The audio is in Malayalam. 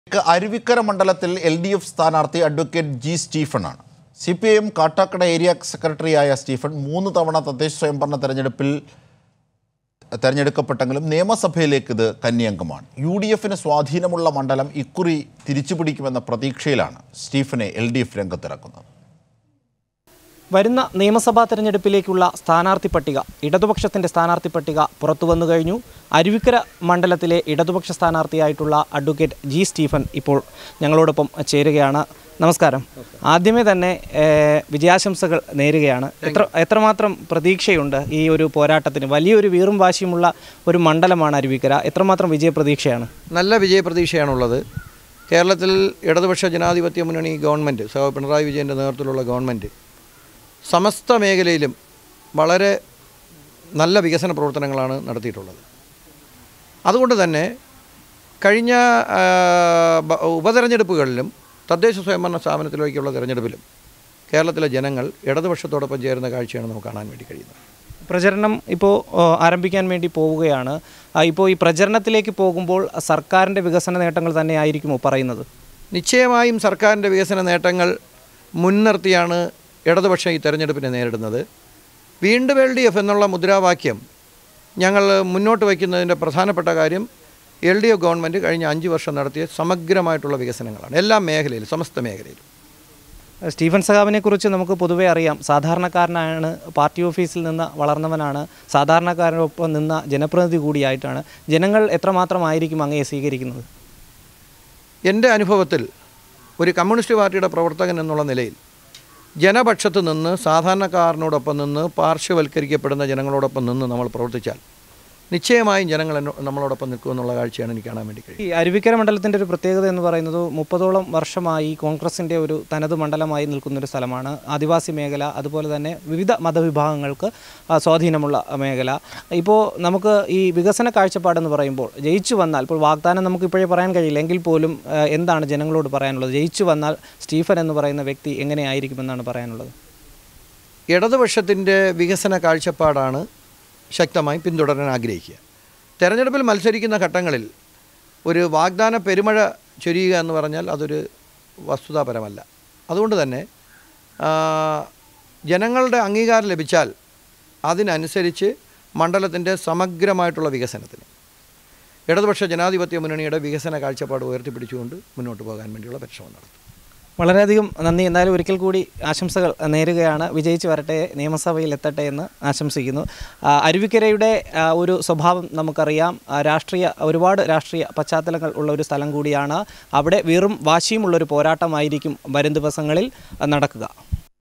അരുവിക്കര മണ്ഡലത്തിൽ എൽ ഡി എഫ് സ്ഥാനാർത്ഥി അഡ്വക്കേറ്റ് ജി സ്റ്റീഫനാണ് C P I M Kattakada area സെക്രട്ടറിയായ സ്റ്റീഫൻ മൂന്ന് തവണ തദ്ദേശ സ്വയംഭരണ തെരഞ്ഞെടുപ്പിൽ തെരഞ്ഞെടുക്കപ്പെട്ടെങ്കിലും നിയമസഭയിലേക്ക് ഇത് കന്നിയംഗമാണ് യു ഡി എഫിന് സ്വാധീനമുള്ള മണ്ഡലം ഇക്കുറി തിരിച്ചുപിടിക്കുമെന്ന പ്രതീക്ഷയിലാണ് സ്റ്റീഫനെ എൽ ഡി എഫ് രംഗത്തിറക്കുന്നത് വരുന്ന നിയമസഭാ തെരഞ്ഞെടുപ്പിലേക്കുള്ള സ്ഥാനാർത്ഥി പട്ടിക ഇടതുപക്ഷത്തിൻ്റെ സ്ഥാനാർത്ഥി പട്ടിക പുറത്തു വന്നു കഴിഞ്ഞു അരുവിക്കര മണ്ഡലത്തിലെ ഇടതുപക്ഷ സ്ഥാനാർത്ഥിയായിട്ടുള്ള അഡ്വക്കേറ്റ് ജി സ്റ്റീഫൻ ഇപ്പോൾ ഞങ്ങളോടൊപ്പം ചേരുകയാണ് നമസ്കാരം ആദ്യമേ തന്നെ ഏഹ്, വിജയാശംസകൾ നേരുകയാണ് എത്ര എത്രമാത്രം പ്രതീക്ഷയുണ്ട് ഈ ഒരു പോരാട്ടത്തിന് വലിയൊരു വീറും വാശിയുമുള്ള ഒരു മണ്ഡലമാണ് അരുവിക്കര എത്രമാത്രം വിജയപ്രതീക്ഷയാണ് നല്ല വിജയപ്രതീക്ഷയാണുള്ളത് കേരളത്തിൽ ഇടതുപക്ഷ ജനാധിപത്യ മുന്നണി ഗവൺമെൻറ് സഹ പിണറായി വിജയൻ്റെ നേതൃത്വത്തിലുള്ള ഗവൺമെൻറ് സമസ്ത മേഖലയിലും വളരെ നല്ല വികസന പ്രവർത്തനങ്ങളാണ് നടത്തിയിട്ടുള്ളത് അതുകൊണ്ട് തന്നെ കഴിഞ്ഞ ആ, ബ- ഉപതെരഞ്ഞെടുപ്പുകളിലും തദ്ദേശ സ്വയംഭരണ സ്ഥാപനത്തിലേക്കുള്ള തെരഞ്ഞെടുപ്പിലും കേരളത്തിലെ ജനങ്ങൾ ഇടതുപക്ഷത്തോടൊപ്പം ചേരുന്ന കാഴ്ചയാണ് നമുക്ക് കാണാൻ വേണ്ടി കഴിയുന്നത് പ്രചരണം ഇപ്പോൾ ആരംഭിക്കാൻ വേണ്ടി പോവുകയാണ് ആ, ഇപ്പോൾ ഈ പ്രചരണത്തിലേക്ക് പോകുമ്പോൾ സർക്കാരിൻ്റെ വികസന നേട്ടങ്ങൾ തന്നെ ആയിരിക്കുമോ പറയുന്നത് നിശ്ചയമായും സർക്കാരിൻ്റെ വികസന നേട്ടങ്ങൾ മുൻനിർത്തിയാണ് ഇടതുപക്ഷം ഈ തെരഞ്ഞെടുപ്പിനെ നേരിടുന്നത് വീണ്ടും എൽ ഡി എഫ് എന്നുള്ള മുദ്രാവാക്യം ഞങ്ങൾ മുന്നോട്ട് വയ്ക്കുന്നതിൻ്റെ പ്രധാനപ്പെട്ട കാര്യം എൽ ഡി എഫ് ഗവൺമെൻറ് കഴിഞ്ഞ അഞ്ച് വർഷം നടത്തിയ സമഗ്രമായിട്ടുള്ള വികസനങ്ങളാണ് എല്ലാ മേഖലയിലും സമസ്ത മേഖലയിലും സ്റ്റീഫൻ സഹാബിനെ കുറിച്ച് നമുക്ക് പൊതുവേ അറിയാം സാധാരണക്കാരനാണ് പാർട്ടി ഓഫീസിൽ നിന്ന് വളർന്നവനാണ് സാധാരണക്കാരനൊപ്പം നിന്ന ജനപ്രതിനിധി കൂടിയായിട്ടാണ് ജനങ്ങൾ എത്രമാത്രമായിരിക്കും അങ്ങയെ സ്വീകരിക്കുന്നത് എൻ്റെ അനുഭവത്തിൽ ഒരു കമ്മ്യൂണിസ്റ്റ് പാർട്ടിയുടെ പ്രവർത്തകൻ എന്നുള്ള നിലയിൽ ജനപക്ഷത്ത് നിന്ന് സാധാരണക്കാരനോടൊപ്പം നിന്ന് പാർശ്വവൽക്കരിക്കപ്പെടുന്ന ജനങ്ങളോടൊപ്പം നിന്ന് നമ്മൾ പ്രവർത്തിച്ചാൽ നിശ്ചയമായും ജനങ്ങൾ എന്നോ- നമ്മളോടൊപ്പം നിൽക്കുമെന്നുള്ള കാഴ്ചയാണ് എനിക്ക് കാണാൻ വേണ്ടി കഴിയുന്നത് ഈ അരുവിക്കര മണ്ഡലത്തിൻ്റെ ഒരു പ്രത്യേകത എന്ന് പറയുന്നത് മുപ്പതോളം വർഷമായി കോൺഗ്രസിൻ്റെ ഒരു തനത് മണ്ഡലമായി നിൽക്കുന്നൊരു സ്ഥലമാണ് ആദിവാസി മേഖല അതുപോലെ തന്നെ വിവിധ മതവിഭാഗങ്ങൾക്ക് ആ, സ്വാധീനമുള്ള മേഖല ഇപ്പോൾ നമുക്ക് ഈ വികസന കാഴ്ചപ്പാടെന്ന് പറയുമ്പോൾ ജയിച്ചു വന്നാൽ ഇപ്പോൾ വാഗ്ദാനം നമുക്ക് ഇപ്പോഴേ പറയാൻ കഴിയില്ല എങ്കിൽ പോലും ആ, എന്താണ് ജനങ്ങളോട് പറയാനുള്ളത് ജയിച്ചു വന്നാൽ സ്റ്റീഫൻ എന്ന് പറയുന്ന വ്യക്തി എങ്ങനെയായിരിക്കുമെന്നാണ് പറയാനുള്ളത് ഇടതുപക്ഷത്തിൻ്റെ വികസന കാഴ്ചപ്പാടാണ് ശക്തമായി പിന്തുടരാൻ ആഗ്രഹിക്കുക തെരഞ്ഞെടുപ്പിൽ മത്സരിക്കുന്ന ഘട്ടങ്ങളിൽ ഒരു വാഗ്ദാന പെരുമഴ ചൊരിയുക എന്ന് പറഞ്ഞാൽ അതൊരു വസ്തുതാപരമല്ല അതുകൊണ്ട് തന്നെ ആ, ജനങ്ങളുടെ അംഗീകാരം ലഭിച്ചാൽ അതിനനുസരിച്ച് മണ്ഡലത്തിൻ്റെ സമഗ്രമായിട്ടുള്ള വികസനത്തിന് ഇടതുപക്ഷ ജനാധിപത്യ മുന്നണിയുടെ വികസന കാഴ്ചപ്പാട് ഉയർത്തിപ്പിടിച്ചുകൊണ്ട് മുന്നോട്ട് പോകാൻ വേണ്ടിയുള്ള പരിശ്രമം നടത്തും വളരെയധികം നന്ദി എന്തായാലും ഒരിക്കൽ കൂടി ആശംസകൾ നേരുകയാണ് വിജയിച്ച് വരട്ടെ നിയമസഭയിൽ എത്തട്ടെ എന്ന് ആശംസിക്കുന്നു ആ, അരുവിക്കരയുടെ ആ, ഒരു സ്വഭാവം നമുക്കറിയാം ആ, രാഷ്ട്രീയ ഒരുപാട് രാഷ്ട്രീയ പശ്ചാത്തലങ്ങൾ ഉള്ള ഒരു സ്ഥലം കൂടിയാണ് അവിടെ വെറും വാശിയുമുള്ളൊരു പോരാട്ടമായിരിക്കും വരും ദിവസങ്ങളിൽ ആ, നടക്കുക